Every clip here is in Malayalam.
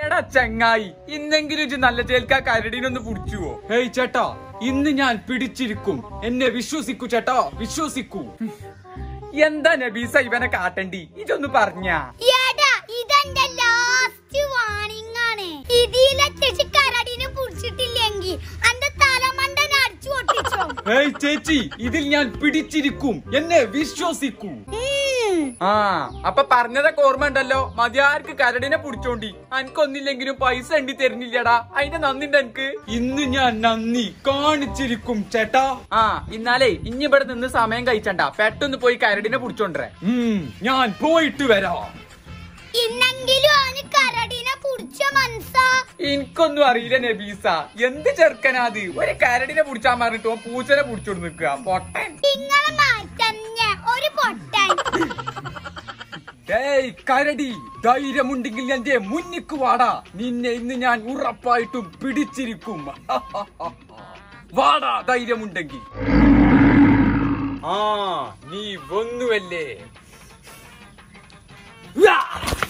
എടാ ചങ്ങായി ഇന്നെങ്കിലും ഇജ്ജ് നല്ല ചേൽക്കാ കരടിനൊന്ന് പിടിച്ചുവോ ഹേയ് ചേട്ടാ ഇന്ന് ഞാൻ പിടിച്ചിരിക്കും എന്നെ വിശ്വസിക്കൂ ചേട്ടാ വിശ്വസിക്കൂ എന്താ നബീസ ഇവനെ കാട്ടണ്ടി ഇതൊന്ന് പറഞ്ഞാ എടാ ഇതെന്റെ ലാസ്റ്റ് വാണിംഗ് ആണ് ഇതിലെത്തിച്ച് കരടിനെ പുടിച്ചിട്ടില്ലെങ്കിൽ അന്റെ തലമണ്ടൻ അടിച്ചു പൊട്ടിച്ചോ ഹേയ് ചേച്ചി ഇതിൽ ഞാൻ പിടിച്ചിരിക്കും എന്നെ വിശ്വസിക്കൂ ഉം. ആ അപ്പൊ പറഞ്ഞതൊക്കെ ഓർമ്മ ഉണ്ടല്ലോ മതിയാർക്ക് കരടിനെ പിടിച്ചോണ്ടി അനക്കൊന്നില്ലെങ്കിലും പൈസ എണ്ണി തരുന്നില്ലടാ അതിന്റെ നന്ദിണ്ട് എനിക്ക് ഇന്ന് ഞാൻ നന്ദി കാണിച്ചിരിക്കും ചേട്ടാ ആ ഇന്നാലേ ഇനി ഇവിടെ നിന്ന് സമയം കഴിച്ചണ്ട പെട്ടെന്ന് പോയി കരടിനെ പിടിച്ചോണ്ടേ ഞാൻ പോയിട്ട് വരാം ഇന്നെങ്കിലും അവന് കരടിനെ പുടിച്ച മനസ്സാ എനിക്കൊന്നും അറിയില്ല നബീസ എന്ത് ചെറുക്കനാത് ഒരു കരടിനെ പിടിച്ചാൻ പറഞ്ഞിട്ട് ഓൻ പൂച്ചനെ പിടിച്ചോണ്ട് നിൽക്കുക പൊട്ടൻ നിങ്ങളെ മാറ്റന്നെ ഒരു പൊട്ടൻ ഏയ് കരടി ധൈര്യമുണ്ടെങ്കിൽ എന്റെ മുന്നിക്ക് വാടാ നിന്നെ ഇന്ന് ഞാൻ ഉറപ്പായിട്ടും പിടിച്ചിരിക്കും വാടാ ധൈര്യമുണ്ടെങ്കിൽ ആ നീ വന്നുവല്ലേ ഉവ്വ!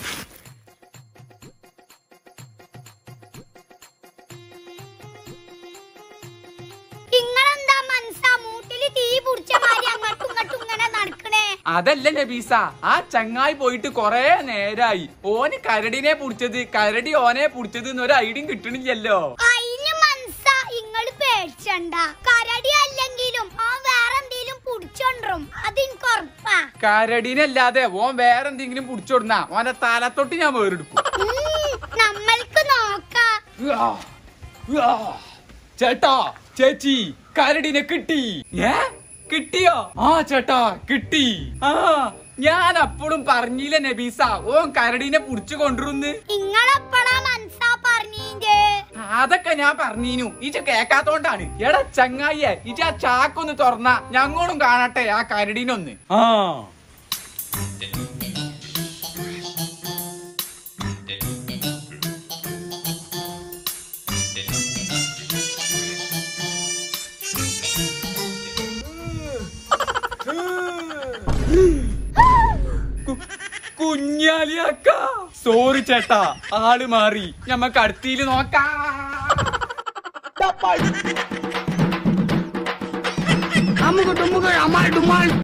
നിങ്ങളെന്താ മനസ്സാ മൂട്ടില് തീ പുടിച്ച മാതിരി അങ്ങോട്ടും ഇങ്ങോട്ടും ഇങ്ങനെ നടക്കണേ അതല്ല നബീസ ആ ചങ്ങായി പോയിട്ട് കൊറേ നേരായി ഓന് കരടിനെ പുടിച്ചത് കരടി ഓനെ പുടിച്ചത് എന്നൊരു ഐഡിയും കിട്ടണില്ലല്ലോ അയിന് മനസ്സാ ഇങ്ങള് പേടിച്ചണ്ട കരടി അല്ലെങ്കിലും ആ വേറെ എന്തെങ്കിലും പുടിച്ചോണ്ടും അത് എനിക്ക് ഉറപ്പാ കരടിനല്ലാതെ ഓൻ വേറെന്തെങ്കിലും പുടിച്ചോടുന്ന ഓനെ തലത്തൊട്ട് ഞാൻ വേറെടുക്കും ഉം, നമ്മൾക്ക് നോക്കാം ഉവ്വ! ഉവ്വ! ചേട്ടാ ചേച്ചി കരടിനെ കിട്ടി ഏ കിട്ടിയോ ആ ചേട്ടാ കിട്ടി ആ ഞാൻ അപ്പോഴും പറഞ്ഞില്ല നബീസ ഓൻ കരടിനെ പുടിച്ചു കൊണ്ടുവരുന്ന് നിങ്ങളെപ്പോഴാ മനസ്സാ പറഞ്ഞീന്റെ അതൊക്കെ ഞാൻ പറഞ്ഞീനു ഇജ കേക്കാത്തോണ്ടാണ് എടാ ചങ്ങായിയെ ഇജ ആ ചാക്കൊന്ന് തുറന്ന ഞങ്ങളും കാണട്ടെ ആ കരടിനൊന്ന് ആ കുഞ്ഞാലിയാക്ക സോറി ചേട്ടാ ആള് മാറി ഞമ്മക്ക് അടുത്തില് നോക്കാം അമുക്ക് ടുമുക്ക് അമാൾ ഡുമാൾ